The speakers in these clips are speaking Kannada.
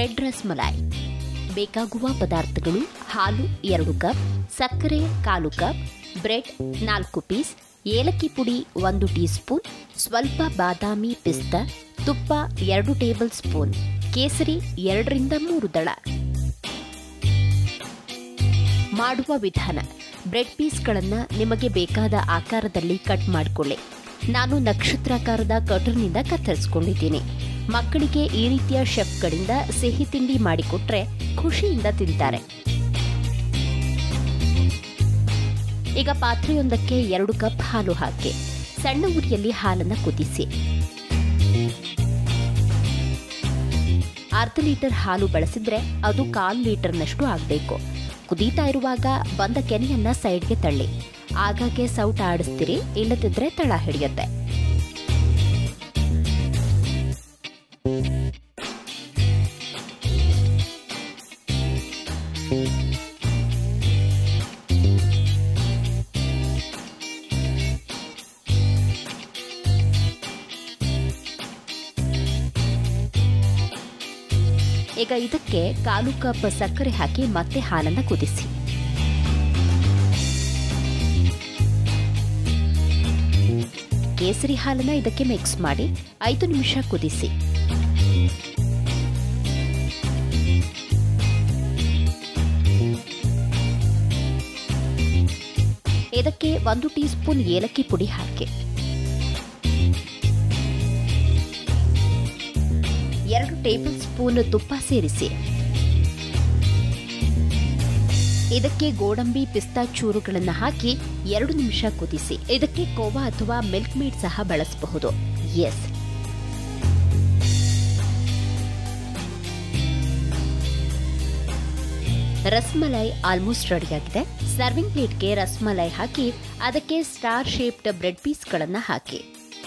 ಬ್ರೆಡ್ ರಸ್ಮಲಾಯ್ ಬೇಕಾಗುವ ಪದಾರ್ಥಗಳು ಹಾಲು ಎರಡು ಕಪ್ ಸಕ್ಕರೆ ಕಾಲು ಕಪ್ ಬ್ರೆಡ್ ನಾಲ್ಕು ಪೀಸ್ ಏಲಕ್ಕಿ ಪುಡಿ ಒಂದು ಟೀ ಸ್ಪೂನ್ ಸ್ವಲ್ಪ ಬಾದಾಮಿ ಪಿಸ್ತಾ ತುಪ್ಪ ಎರಡು ಟೇಬಲ್ ಸ್ಪೂನ್ ಕೇಸರಿ ಎರಡರಿಂದ ಮೂರು ದಳ ಮಾಡುವ ವಿಧಾನ ಬ್ರೆಡ್ ಪೀಸ್ಗಳನ್ನು ನಿಮಗೆ ಬೇಕಾದ ಆಕಾರದಲ್ಲಿ ಕಟ್ ಮಾಡಿಕೊಳ್ಳಿ ನಾನು ನಕ್ಷತ್ರಾಕಾರದ ಕಟರ್ನಿಂದ ಕತ್ತರಿಸ್ಕೊಂಡಿದ್ದೀನಿ ಮಕ್ಕಳಿಗೆ ಈ ರೀತಿಯ ಶೆಫ್ಗಳಿಂದ ಸಿಹಿ ತಿಂಡಿ ಮಾಡಿಕೊಟ್ರೆ ಖುಷಿಯಿಂದ ತಿಂತಾರೆ ಈಗ ಪಾತ್ರೆಯೊಂದಕ್ಕೆ ಎರಡು ಕಪ್ ಹಾಲು ಹಾಕಿ ಸಣ್ಣ ಉರಿಯಲ್ಲಿ ಹಾಲನ್ನು ಕುದಿಸಿ ಅರ್ಧ ಲೀಟರ್ ಹಾಲು ಬಳಸಿದ್ರೆ ಅದು ಕಾಲು ಲೀಟರ್ನಷ್ಟು ಆಗಬೇಕು ಕುದೀತಾ ಇರುವಾಗ ಬಂದ ಕೆನೆಯನ್ನ ಸೈಡ್ಗೆ ತಳ್ಳಿ ಆಗಾಗ್ಗೆ ಸೌಟ್ ಆಡಿಸ್ತೀರಿ ಇಲ್ಲದಿದ್ರೆ ತಳ ಹಿಡಿಯುತ್ತೆ ಈಗ ಇದಕ್ಕೆ ಕಾಲು ಕಪ್ ಸಕ್ಕರೆ ಹಾಕಿ ಮತ್ತೆ ಹಾಲನ್ನು ಕುದಿಸಿ ಕೇಸರಿ ಹಾಲನ್ನ ಇದಕ್ಕೆ ಮಿಕ್ಸ್ ಮಾಡಿ ಐದು ನಿಮಿಷ ಕುದಿಸಿ ಇದಕ್ಕೆ ಒಂದು ಟೀ ಸ್ಪೂನ್ ಏಲಕ್ಕಿ ಪುಡಿ ಹಾಕಿ ಎರಡು ಟೇಬಲ್ ಸ್ಪೂನ್ ತುಪ್ಪ ಸೇರಿಸಿ ಇದಕ್ಕೆ ಗೋಡಂಬಿ ಪಿಸ್ತಾ ಚೂರುಗಳನ್ನು ಹಾಕಿ ಎರಡು ನಿಮಿಷ ಕುದಿಸಿ ಇದಕ್ಕೆ ಕೋವಾ ಅಥವಾ ಮಿಲ್ಕ್ ಮೇಡ್ ಸಹ ಬಳಸಬಹುದು ಎಸ್ ರಸ್ಮಲೈ ಆಲ್ಮೋಸ್ಟ್ ರೆಡಿಯಾಗಿದೆ ಸರ್ವಿಂಗ್ ಪ್ಲೇಟ್ಗೆ ರಸ್ಮಲೈ ಹಾಕಿ ಅದಕ್ಕೆ ಸ್ಟಾರ್ ಶೇಪ್ಡ್ ಬ್ರೆಡ್ ಪೀಸ್ಗಳನ್ನು ಹಾಕಿ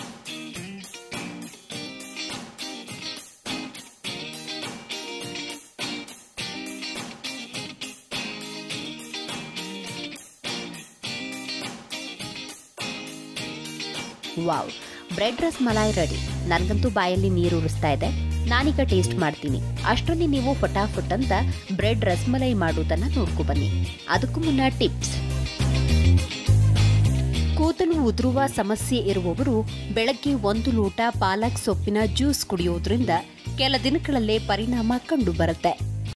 wow bread rasmalai ready ನನಗಂತೂ ಬಾಯಲ್ಲಿ ನೀರು ಉರಿಸ್ತಾ ಇದೆ ನಾನೀಗ ಟೇಸ್ಟ್ ಮಾಡ್ತೀನಿ ಅಷ್ಟರಲ್ಲಿ ನೀವು ಫಟಾಫಟ್ ಅಂತ ಬ್ರೆಡ್ ರಸ್ಮಲೈ ಮಾಡುವುದನ್ನ ನೋಡ್ಕೊ ಬನ್ನಿ ಅದಕ್ಕೂ ಮುನ್ನ ಟಿಪ್ಸ್ ಕೂದಲು ಉದುರುವ ಸಮಸ್ಯೆ ಇರುವವರು ಬೆಳಗ್ಗೆ ಒಂದು ಲೋಟ ಪಾಲಕ್ ಸೊಪ್ಪಿನ ಜ್ಯೂಸ್ ಕುಡಿಯೋದ್ರಿಂದ ಕೆಲ ದಿನಗಳಲ್ಲೇ ಪರಿಣಾಮ ಕಂಡು ಬರುತ್ತೆ